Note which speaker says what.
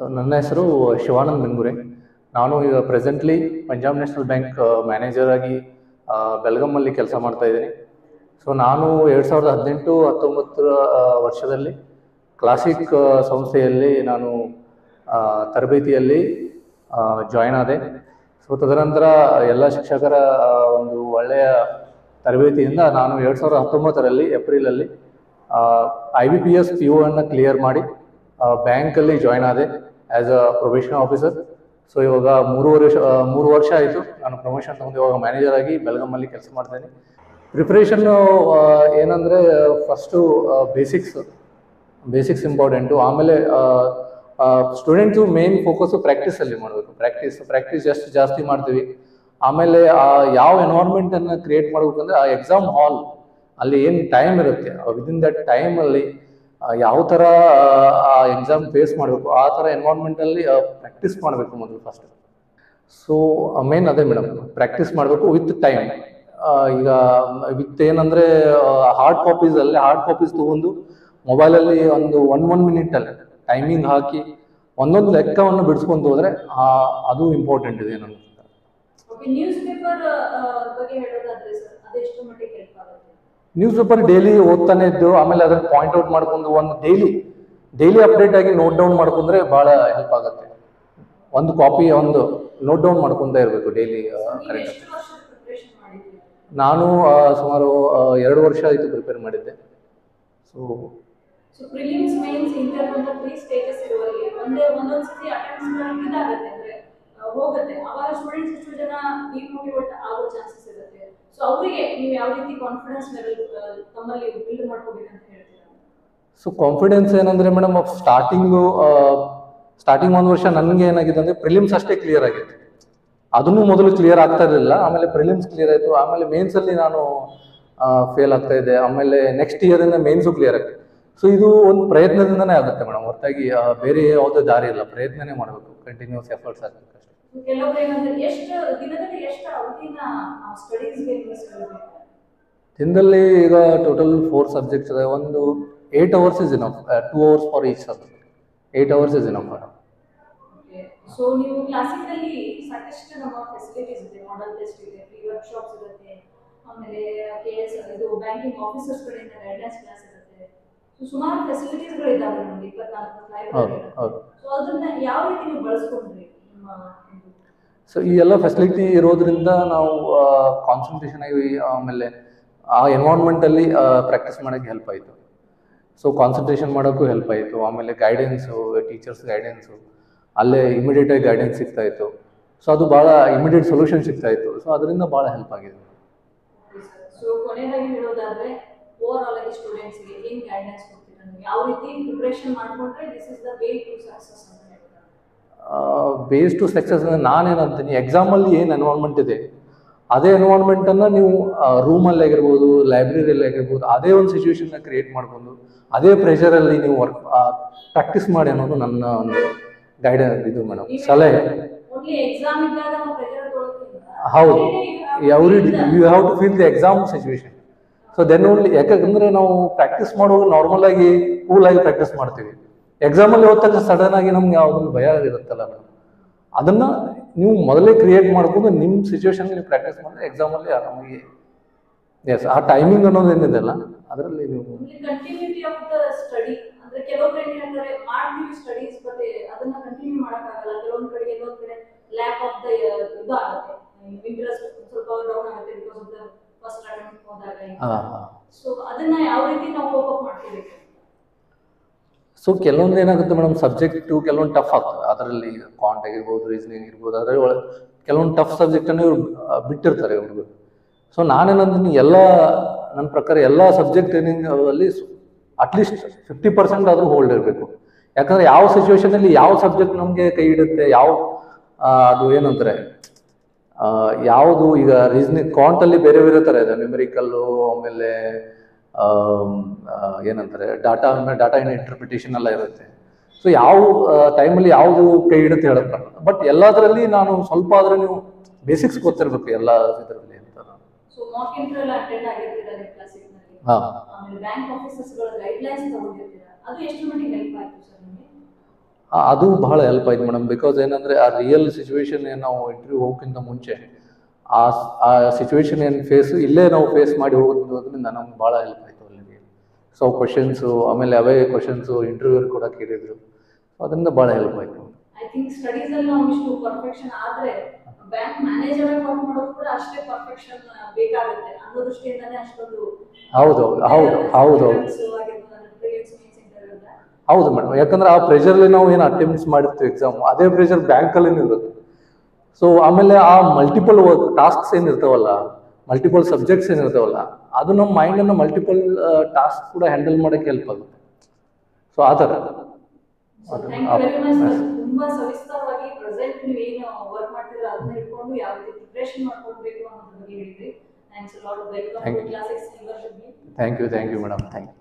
Speaker 1: ನನ್ನ ಹೆಸರು ಶಿವಾನಂದ್ ಮೆಂಗುರೆ ನಾನು ಈಗ presently Punjab national bank manager ಆಗಿ ಆ, ಬೆಳಗಾಮಲ್ಲಿ ಕೆಲಸ ಮಾಡ್ತಾ ಇದ್ದೀನಿ ಸೊ ನಾನು ಎರಡು ಸಾವಿರದ ಹದಿನೆಂಟು ಹತ್ತೊಂಬತ್ತರ ಆ, ವರ್ಷದಲ್ಲಿ ಕ್ಲಾಸಿಕ್ ಆ, ಸಂಸ್ಥೆಯಲ್ಲಿ ನಾನು ಆ, ತರಬೇತಿಯಲ್ಲಿ ಜಾಯ್ನ್ ಆದೆ ಸೊ ತದನಂತರ ಎಲ್ಲ ಶಿಕ್ಷಕರ ಆ, ಒಂದು ಒಳ್ಳೆಯ ತರಬೇತಿಯಿಂದ ನಾನು ಎರಡು ಸಾವಿರದ ಹತ್ತೊಂಬತ್ತರಲ್ಲಿ ಏಪ್ರಿಲಲ್ಲಿ I B P S P U ಅನ್ನು ಕ್ಲಿಯರ್ ಮಾಡಿ ಬ್ಯಾಂಕಲ್ಲಿ ಜಾಯ್ನ್ ಆದೆ as a probation officer so ಇವಾಗ ಮೂರುವರೆ ವರ್ಷ ಆ, ಮೂರು ವರ್ಷ ಆಯಿತು ನಾನು ಪ್ರಮೋಷನ್ ತಗೊಂಡು ಇವಾಗ ಮ್ಯಾನೇಜರ್ ಆಗಿ ಬೆಳಗಾಮಲ್ಲಿ ಕೆಲಸ ಮಾಡ್ತೇನೆ ಪ್ರಿಪ್ರೇಷನ್ನು ಏನಂದರೆ ಫಸ್ಟು ಬೇಸಿಕ್ಸ್ ಬೇಸಿಕ್ಸ್ ಇಂಪಾರ್ಟೆಂಟು ಆಮೇಲೆ ಸ್ಟೂಡೆಂಟ್ಸು ಮೇನ್ ಫೋಕಸ್ಸು ಪ್ರಾಕ್ಟೀಸಲ್ಲಿ ಮಾಡಬೇಕು ಪ್ರಾಕ್ಟೀಸ್ ಪ್ರಾಕ್ಟೀಸ್ ಎಷ್ಟು ಜಾಸ್ತಿ ಮಾಡ್ತೀವಿ ಆಮೇಲೆ ಆ ಯಾವ ಎನ್ವೈರ್ಮೆಂಟನ್ನು ಕ್ರಿಯೇಟ್ ಮಾಡ್ಬೇಕಂದ್ರೆ ಆ ಎಕ್ಸಾಮ್ ಹಾಲ್ ಅಲ್ಲಿ ಏನು ಟೈಮ್ ಇರುತ್ತೆ ವಿದಿನ್ ದಟ್ ಟೈಮಲ್ಲಿ ಯಾವ ಥರ ಆ ಎಕ್ಸಾಮ್ ಫೇಸ್ ಮಾಡಬೇಕು ಆ ಥರ ಎನ್ವೈರ್ಮೆಂಟಲ್ಲಿ ಪ್ರಾಕ್ಟೀಸ್ ಮಾಡಬೇಕು ಮೊದಲು ಫಸ್ಟ್ ಸೊ ಮೇನ್ ಅದೇ ಮೇಡಮ್ ಪ್ರಾಕ್ಟೀಸ್ ಮಾಡಬೇಕು ವಿತ್ ಟೈಮ್ ಈಗ ವಿತ್ ಏನಂದರೆ ಹಾರ್ಡ್ ಕಾಪೀಸಲ್ಲಿ ಹಾರ್ಡ್ ಕಾಪೀಸ್ ತೊಗೊಂಡು ಮೊಬೈಲಲ್ಲಿ ಒಂದು ಒನ್ ಒನ್ ಮಿನಿಟಲ್ಲಿ ಟೈಮಿಂಗ್ ಹಾಕಿ ಒಂದೊಂದು ಲೆಕ್ಕವನ್ನು ಬಿಡಿಸ್ಕೊಂಡು ಹೋದರೆ ಅದು ಇಂಪಾರ್ಟೆಂಟ್ ಇದೆ ನನಗೆ
Speaker 2: ಓಕೆ ನ್ಯೂಸ್ ಪೇಪರ್ ಬಗ್ಗೆ ಹೇಳೋದಾದ್ರೆ ಸರ್ ಅದೆಷ್ಟು ಮಟ್ಟಿಗೆ ಹೆಲ್ಪ್ ಆಗುತ್ತೆ
Speaker 1: ನ್ಯೂಸ್ ಪೇಪರ್ ಡೈಲಿ ಓದ್ತಾನೆ ಇದ್ದು ಆಮೇಲೆ ಅದನ್ನ ಪಾಯಿಂಟ್ ಔಟ್ ಮಾಡ್ಕೊಂಡು ಒಂದು ಡೈಲಿ ಡೈಲಿ ಅಪ್ಡೇಟ್ ಆಗಿ ನೋಟ್ ಡೌನ್ ಮಾಡ್ಕೊಂಡ್ರೆ ಭಾಳ ಹೆಲ್ಪ್ ಆಗುತ್ತೆ ಒಂದು ಕಾಪಿ ಒಂದು ನೋಟ್ ಡೌನ್ ಮಾಡ್ಕೊಂತ ಇರಬೇಕು ಡೈಲಿ
Speaker 2: ನೀವು
Speaker 1: ಕರೆಕ್ಟ್
Speaker 2: ಎಷ್ಟು ವರ್ಷ ಪ್ರಿಪರೇಷನ್ ಮಾಡಿದ್ರಿ
Speaker 1: ನಾನು ಆ, ಸುಮಾರು ಆ, ಎರಡು ವರ್ಷ ಆಯಿತು ಪ್ರಿಪೇರ್ ಮಾಡಿದ್ದೆ so
Speaker 2: so prelims mains interview ಅಂತ ತ್ರೀ ಸ್ಟೇಜಸ್ ಇರುವಲ್ಲಿ ಒಂದೇ ಒಂದೊಂದು ಸತಿ ಅಟೆಂಪ್ಟ್ಸ್ ಇದಾಗುತ್ತೆ ಅಂದ್ರೆ ಆ, ಹೋಗುತ್ತೆ ಅವಾಗ ಸ್ಟೂಡೆಂಟ್ಸ್ ಎಷ್ಟು ಜನ ಡಿಮೋಟಿವೇಟ್ ಆಗೋ ಚಾನ್ಸಸ್ ಇರುತ್ತೆ ಸೊ ಅವರಿಗೆ ನೀವು ಯಾವ ರೀತಿ ಕಾನ್ಫಿಡೆನ್ಸ್ ಲೆವೆಲ್ ತಮ್ಮಲ್ಲಿ ಬಿಲ್ಡ್ ಮಾಡ್ಕೋಬೇಕಂತ ಹೇಳ್ತೀರಾ
Speaker 1: ಸೊ ಕಾನ್ಫಿಡೆನ್ಸ್ ಏನಂದ್ರೆ ಮೇಡಮ್ ಸ್ಟಾರ್ಟಿಂಗು ಸ್ಟಾರ್ಟಿಂಗ್ ಒಂದು ವರ್ಷ ನನಗೆ ಏನಾಗಿದೆ ಅಂದ್ರೆ ಪ್ರಿಲಿಮ್ಸ್ ಅಷ್ಟೇ ಕ್ಲಿಯರ್ ಆಗಿತ್ತು ಅದನ್ನು ಮೊದಲು ಕ್ಲಿಯರ್ ಆಗ್ತಾ ಇರಲಿಲ್ಲ ಆಮೇಲೆ ಪ್ರಿಲಿಮ್ಸ್ ಕ್ಲಿಯರ್ ಆಯಿತು ಆಮೇಲೆ ಮೇನ್ಸಲ್ಲಿ ನಾನು ಫೇಲ್ ಆಗ್ತಾ ಇದ್ದೆ ಆಮೇಲೆ ನೆಕ್ಸ್ಟ್ ಇಯರಿಂದ ಮೇನ್ಸು ಕ್ಲಿಯರ್ ಆಗುತ್ತೆ ಸೊ ಇದು ಒಂದು ಪ್ರಯತ್ನದಿಂದನೇ ಆಗುತ್ತೆ ಮೇಡಮ್ ಹೊರತಾಗಿ ಆ, ಬೇರೆ ಯಾವುದೇ ದಾರಿ ಇಲ್ಲ ಪ್ರಯತ್ನನೇ ಮಾಡಬೇಕು ಕಂಟಿನ್ಯೂಸ್ ಎಫರ್ಟ್ಸ್ ಆಗಬೇಕು ಅಷ್ಟೇ
Speaker 2: So ಕೆಲವೊಬ್ರು ಏನಂದ್ರೆ ಎಷ್ಟು ದಿನದಲ್ಲಿ ಎಷ್ಟು ಅವಧಿನ ನಾವು ಸ್ಟಡೀಸ್ಗೆ ಮೀಸಲಿಡಬೇಕು
Speaker 1: ದಿನದಲ್ಲಿ ಈಗ ಟೋಟಲ್ ಫೋರ್ ಸಬ್ಜೆಕ್ಟ್ಸ್ ಇದೆ ಒಂದು eight hours is enough two hours for each subject eight hours is enough madam
Speaker 2: so ನೀವು ಕ್ಲಾಸಿಕಲ್ಲಿ ಸಾಕಷ್ಟು ನಮ್ಮ ಫೆಸಿಲಿಟೀಸ್ ಇದೆ ಮಾಡಲ್ ಟೆಸ್ಟ್ ಇದೆ ಫ್ರೀ ವರ್ಕ್ಶಾಪ್ಸ್ ಇರುತ್ತೆ ಆಮೇಲೆ ಕೆ ಎಸ್ ಇದು ಬ್ಯಾಂಕಿಂಗ್ ಆಫೀಸರ್ಸ್ ಕಡೆಯಿಂದ ಗೈಡ್ಲೈನ್ಸ್ ಕ್ಲಾಸ್ ಇರುತ್ತೆ ಸೊ ಸುಮಾರು ಫೆಸಿಲಿಟೀಸ್ಗಳು ಇದ್ದಾವೆ ನಮ್ಗೆ ಇಪ್ಪತ್ನಾಲ್ಕು
Speaker 1: ಹೌದು
Speaker 2: ಲೈಬ್ರರಿ
Speaker 1: ಹೌದು
Speaker 2: ಸೊ ಅದನ್ನ ಯಾವ ರೀತಿ ನೀವು ಬಳಸ್ಕೊಂಡ್ರಿ ನಿಮ್ಮ ಒಂದು
Speaker 1: ಸೊ ಈ ಎಲ್ಲ ಫೆಸಿಲಿಟಿ ಇರೋದ್ರಿಂದ ನಾವು ಕಾನ್ಸಂಟ್ರೇಷನ್ ಆಗಿ ಆಮೇಲೆ ಆ ಎನ್ವೈರ್ಮೆಂಟಲ್ಲಿ ಪ್ರಾಕ್ಟೀಸ್ ಮಾಡೋಕ್ಕೆ ಹೆಲ್ಪ್ ಆಯಿತು ಸೊ ಕಾನ್ಸಂಟ್ರೇಷನ್ ಮಾಡೋಕ್ಕೂ ಹೆಲ್ಪ್ ಆಯಿತು ಆಮೇಲೆ ಗೈಡೆನ್ಸು ಟೀಚರ್ಸ್ ಗೈಡೆನ್ಸು ಅಲ್ಲೇ ಇಮಿಡಿಯೇಟಾಗಿ ಗೈಡೆನ್ಸ್ ಸಿಗ್ತಾ ಇತ್ತು ಸೊ ಅದು ಭಾಳ ಇಮಿಡಿಯೇಟ್ ಸೊಲ್ಯೂಷನ್ ಸಿಗ್ತಾ ಇತ್ತು ಸೊ ಅದರಿಂದ ಭಾಳ ಹೆಲ್ಪ್ ಆಗಿದೆ
Speaker 2: ಸೊ ಕೊನೆಯದಾಗಿ ಹೇಳೋದಾದ್ರೆ ಓವರ್ ಆಲ್ ಆಗಿ ಸ್ಟೂಡೆಂಟ್ಸ್ಗೆ ಏನು ಗೈಡೆನ್ಸ್ ಕೊಡ್ತೀರಾ ನೀವು ಯಾವ ರೀತಿ ಪ್ರಿಪ್ರೇಷನ್ ಮಾಡ್ಕೊಂಡ್ರೆ this is the way to success ಅಂತ ಹೇಳ್ತಾರೆ
Speaker 1: ಬೇಸ್ ಟು ಸಕ್ಸಸ್ ಅಂದರೆ ನಾನೇನಂತೀನಿ ಎಕ್ಸಾಮಲ್ಲಿ ಏನು ಎನ್ವೈರ್ಮೆಂಟ್ ಇದೆ ಅದೇ ಎನ್ವೈರ್ಮೆಂಟನ್ನು ನೀವು ರೂಮಲ್ಲಿ ಆಗಿರ್ಬೋದು ಲೈಬ್ರರಿಯಲ್ಲಿ ಆಗಿರ್ಬೋದು ಅದೇ ಒಂದು ಸಿಚುವೇಶನ್ನ ಕ್ರಿಯೇಟ್ ಮಾಡ್ಕೊಂಡು ಅದೇ ಪ್ರೆಷರಲ್ಲಿ ನೀವು ವರ್ಕ್ ಪ್ರಾಕ್ಟೀಸ್ ಮಾಡಿ ಅನ್ನೋದು ನನ್ನ ಒಂದು ಗೈಡೆನ್ಸ್ ಇದು ಮೇಡಮ್ ಸಲಹೆ
Speaker 2: ಓನ್ಲಿ ಎಕ್ಸಾಮ್ ಇದ್ದಾಗ ನಾವು ಪ್ರೆಷರ್ ತೊಗೊಳೋದ್ರಿಂದ
Speaker 1: ಹೌದು every you have to feel the exam situation so then only ಯಾಕಂದ್ರೆ ನಾವು ಪ್ರಾಕ್ಟೀಸ್ ಮಾಡುವಾಗ ನಾರ್ಮಲ್ ಆಗಿ ಕೂಲ್ ಆಗಿ ಪ್ರಾಕ್ಟೀಸ್ ಮಾಡ್ತೀವಿ ಎಕ್ಸಾಮಲ್ಲಿ ಹೋದ ತಕ್ಷಣ ಸಡನ್ ಆಗಿ ನಮ್ಗೆ ಯಾವುದೊಂದು ಭಯ ಇರುತ್ತಲ್ಲ ಮೇಡಮ್ ಅದನ್ನ ನೀವು ಮೊದಲೇ ಕ್ರಿಯೇಟ್ ಮಾಡ್ಕೊಂಡು ನಿಮ್ಮ ಸಿಚುವೇಶನ್ ನೀವು ಪ್ರಾಕ್ಟೀಸ್ ಮಾಡಿದ್ರೆ ಎಕ್ಸಾಮಲ್ಲಿ ಆರಾಮಾಗಿ ಎಸ್ ಆ ಟೈಮಿಂಗ್ ಅನ್ನೋದು ಏನಿದೆಲ್ಲ ಅದರಲ್ಲಿ ನೀವು
Speaker 2: ಕಂಟಿನ್ಯೂಟಿ ಆಫ್ ದ ಸ್ಟಡಿ ಅಂದ್ರೆ ಕೆಲವೊಬ್ರು ಏನ್ ಹೇಳ್ತಾರೆ ಮಾಡ್ತೀವಿ ಸ್ಟಡೀಸ್ ಬಟ್ ಅದನ್ನ ಕಂಟಿನ್ಯೂ ಮಾಡಕ್ಕಾಗಲ್ಲ ಕೆಲವೊಂದ್ ಕಡೆ ಎಲ್ಲೊಂದ್ ಕಡೆ ಲ್ಯಾಕ್ ಆಫ್ ದ ಇದು ಆಗುತ್ತೆ ಇಂಟ್ರೆಸ್ಟ್ ಸ್ವಲ್ಪ ಡೌನ್ ಆಗುತ್ತೆ because of the first attempt ಹೋದಾಗ
Speaker 1: ಹಾಂ ಹಾಂ
Speaker 2: ಸೊ ಅದನ್ನ ಯಾವ ರೀತಿ ನಾವು ಕೋಪ್ ಅಪ್ ಮಾಡ್ತೀವಿ
Speaker 1: ಸೊ ಕೆಲವೊಂದು ಏನಾಗುತ್ತೆ ಮೇಡಮ್ ಸಬ್ಜೆಕ್ಟು ಕೆಲವೊಂದು ಟಫ್ ಆಗ್ತದೆ ಅದರಲ್ಲಿ ಕಾಂಟ್ ಆಗಿರ್ಬೋದು ರೀಸನಿಂಗ್ ಇರ್ಬೋದು ಅದರಲ್ಲಿ ಒಳಗೆ ಕೆಲವೊಂದು ಟಫ್ ಸಬ್ಜೆಕ್ಟನ್ನು ಇವ್ರು ಆ, ಬಿಟ್ಟಿರ್ತಾರೆ ಹುಡುಗರು ಸೊ ನಾನೇನಂತೀನಿ ಎಲ್ಲ ನನ್ನ ಪ್ರಕಾರ ಎಲ್ಲ ಸಬ್ಜೆಕ್ಟ್ ಅಲ್ಲಿ ಅಟ್ಲೀಸ್ಟ್ ಫಿಫ್ಟಿ ಪರ್ಸೆಂಟ್ ಆದರೂ ಹೋಲ್ಡ್ ಇರಬೇಕು ಯಾಕಂದ್ರೆ ಯಾವ ಸಿಚುವೇಶನಲ್ಲಿ ಯಾವ ಸಬ್ಜೆಕ್ಟ್ ನಮಗೆ ಕೈ ಹಿಡುತ್ತೆ ಯಾವ ಆ, ಅದು ಏನಂತಾರೆ ಆ, ಯಾವುದು ಈಗ ರೀಸನಿಂಗ್ ಕಾಂಟಲ್ಲಿ ಬೇರೆ ಬೇರೆ ಥರ ಇದೆ ನ್ಯೂಮರಿಕಲ್ಲು ಆಮೇಲೆ ಆಮ್, ಆ, ಏನಂತಾರೆ ಡಾಟಾ ಡಾಟಾ ಇನ್ ಇಂಟರ್ಪ್ರಿಟೇಷನ್ ಎಲ್ಲ ಇರುತ್ತೆ ಸೊ ಯಾವ ಟೈಮಲ್ಲಿ ಯಾವುದು ಕೈ ಹಿಡುತ್ತೆ ಹೇಳಕ್ ಬರಲ್ಲ ಬಟ್ ಎಲ್ಲದರಲ್ಲಿ ನಾನು ಸ್ವಲ್ಪ ಆದ್ರೆ ನೀವು ಬೇಸಿಕ್ಸ್ ಗೊತ್ತಿರಬೇಕು ಎಲ್ಲ ಇದರಲ್ಲಿ ಅಂತ
Speaker 2: ಸೊ ಮಾಕ್ ಇಂಟರ್ವ್ಯೂ ಅಟೆಂಡ್ ಆಗಿರ್ತೀರಾ ನಿಮ್ಮ ಕ್ಲಾಸಿನಲ್ಲಿ
Speaker 1: ಹಾಂ
Speaker 2: ಆಮೇಲೆ ಬ್ಯಾಂಕ್ ಆಫೀಸರ್ಸ್ ಗಳ ಗೈಡ್ಲೈನ್ಸ್ ತಗೊಂಡಿರ್ತೀರಾ ಅದು ಎಷ್ಟು ಮಟ್ಟಿಗೆ ಹೆಲ್ಪ್ ಆಯ್ತು ಸರ್ ನಿಮಗೆ
Speaker 1: ಆ, ಅದು ಬಹಳ ಹೆಲ್ಪ್ ಆಯ್ತು ಮೇಡಮ್ ಬಿಕಾಸ್ ಏನಂದರೆ ಆ ರಿಯಲ್ ಸಿಚುವೇಶನ್ ಏನು ನಾವು ಇಂಟರ್ವ್ಯೂ ಹೋಗೋಕ್ಕಿಂತ ಮುಂಚೆ ಆ ಆ ಸಿಚುವೇಶನ್ ಏನು ಫೇಸ್ ಇಲ್ಲೇ ನಾವು ಫೇಸ್ ಮಾಡಿ ಹೋಗೋದ್ರಿಂದ ನಮ್ಗೆ ಭಾಳ ಹೆಲ್ಪ್ ಆಯಿತು ಅಲ್ಲಿ ಸೊ ಕ್ವಶನ್ಸು ಆಮೇಲೆ ಅವೇ ಕ್ವಶನ್ಸು ಇಂಟರ್ವ್ಯೂ ಕೂಡ ಕೇಳಿದ್ರು ಸೊ ಅದರಿಂದ ಭಾಳ ಹೆಲ್ಪ್ ಆಯಿತು
Speaker 2: ಐ ಥಿಂಕ್ ಸ್ಟಡೀಸ್ ಅಲ್ಲಿ ನಾವು ಇಷ್ಟು ಪರ್ಫೆಕ್ಷನ್ ಆದ್ರೆ ಬ್ಯಾಂಕ್ ಮ್ಯಾನೇಜರ್ ಆಗಿ ವರ್ಕ್ ಮಾಡೋದು ಕೂಡ ಅಷ್ಟೇ ಪರ್ಫೆಕ್ಷನ್ ಬೇಕಾಗುತ್ತೆ ಅನ್ನೋ ದೃಷ್ಟಿಯಿಂದಾನೇ ಅಷ್ಟೊಂದು
Speaker 1: ಹೌದು ಹೌದು ಹೌದು ಹೌದು ಹೌದು ಮೇಡಮ್ ಯಾಕಂದ್ರೆ ಆ ಪ್ರೆಷರ್ಲಿ ನಾವು ಏನು ಅಟೆಂಪ್ಟ್ಸ್ ಮಾಡಿರ್ತೀವಿ ಎಕ್ಸಾಮ್ ಅದೇ ಪ್ರೆಷರ್ ಬ್ಯಾಂಕಲ್ಲಿ ಇರುತ್ತೆ ಸೊ ಆಮೇಲೆ ಆ ಮಲ್ಟಿಪಲ್ ವರ್ಕ್ ಟಾಸ್ಕ್ಸ್ ಏನಿರ್ತಾವಲ್ಲ ಮಲ್ಟಿಪಲ್ ಸಬ್ಜೆಕ್ಟ್ಸ್ ಏನಿರ್ತಾವಲ್ಲ ಅದು ನಮ್ಮ ಮೈಂಡನ್ನು ಮಲ್ಟಿಪಲ್ ಟಾಸ್ಕ್ ಕೂಡ ಹ್ಯಾಂಡಲ್ ಮಾಡೋಕ್ಕೆ ಹೆಲ್ಪ್ ಆಗುತ್ತೆ ಸೊ ಆ ಥರ
Speaker 2: thank you very much sir ತುಂಬಾ ಸವಿಸ್ತಾರವಾಗಿ ಪ್ರೆಸೆಂಟ್ ನೀವು ಏನು ವರ್ಕ್ ಮಾಡ್ತಿದ್ರ ಅದನ್ನ ಇಟ್ಕೊಂಡು ಯಾವ ರೀತಿ ಪ್ರಿಪರೇಷನ್ ಮಾಡ್ಕೊಳ್ಬೇಕು ಅನ್ನೋದ್ರ ಬಗ್ಗೆ ಹೇಳಿದ್ರಿ thanks lot welcome
Speaker 1: Thank
Speaker 2: to
Speaker 1: you.
Speaker 2: Classics Silver
Speaker 1: thank you thank you madam thank you